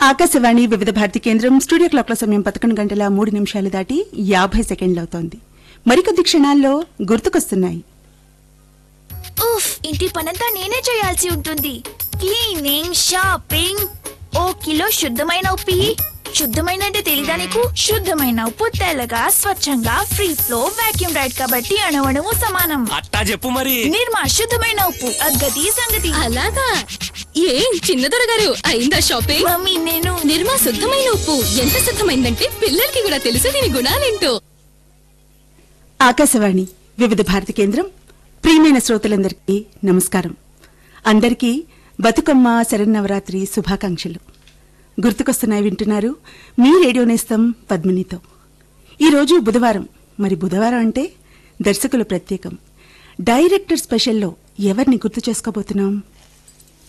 ఆకాశవాణి వివిధ భారతి కేంద్రం స్టూడియో క్లాక్ల సమయం పదకొండు గంటల మూడు నిమిషాలు దాటి యాభై సెకండ్లు అవుతోంది మరికొద్ది క్షణాల్లో గుర్తుకొస్తున్నాయి ఉఫ్ ఇంటి పనంతా నేనే చేయాల్సి ఉంటుంది క్లీనింగ్ షాపింగ్ ఓ కిలో శుద్ధమైన ఉప్పి శుద్ధమైన అంటే తెలీదా నీకు శుద్ధమైన ఉప్పు తెల్లగా స్వచ్ఛంగా ఫ్రీ ఫ్లో వాక్యూమ్ రైడ్ కాబట్టి అణవణము సమానం అట్టా చెప్పు మరి నిర్మా శుద్ధమైన ఉప్పు అగ్గది సంగతి అలాగా ఏం చిన్నదొర గారు అయిందా షాపింగ్ మమ్మీ నేను నిర్మా శుద్ధమైన ఉప్పు ఎంత శుద్ధమైందంటే పిల్లలకి కూడా తెలుసు దీని గుణాలేంటో ఆకాశవాణి వివిధ భారతి కేంద్రం ప్రియమైన శ్రోతలందరికీ నమస్కారం అందరికీ బతుకమ్మ శరన్నవరాత్రి శుభాకాంక్షలు గుర్తుకొస్తున్నాయి వింటున్నారు మీ రేడియో నేస్తం పద్మినితో ఈరోజు బుధవారం మరి బుధవారం అంటే దర్శకుల ప్రత్యేకం డైరెక్టర్ స్పెషల్లో ఎవరిని గుర్తు చేసుకోబోతున్నాం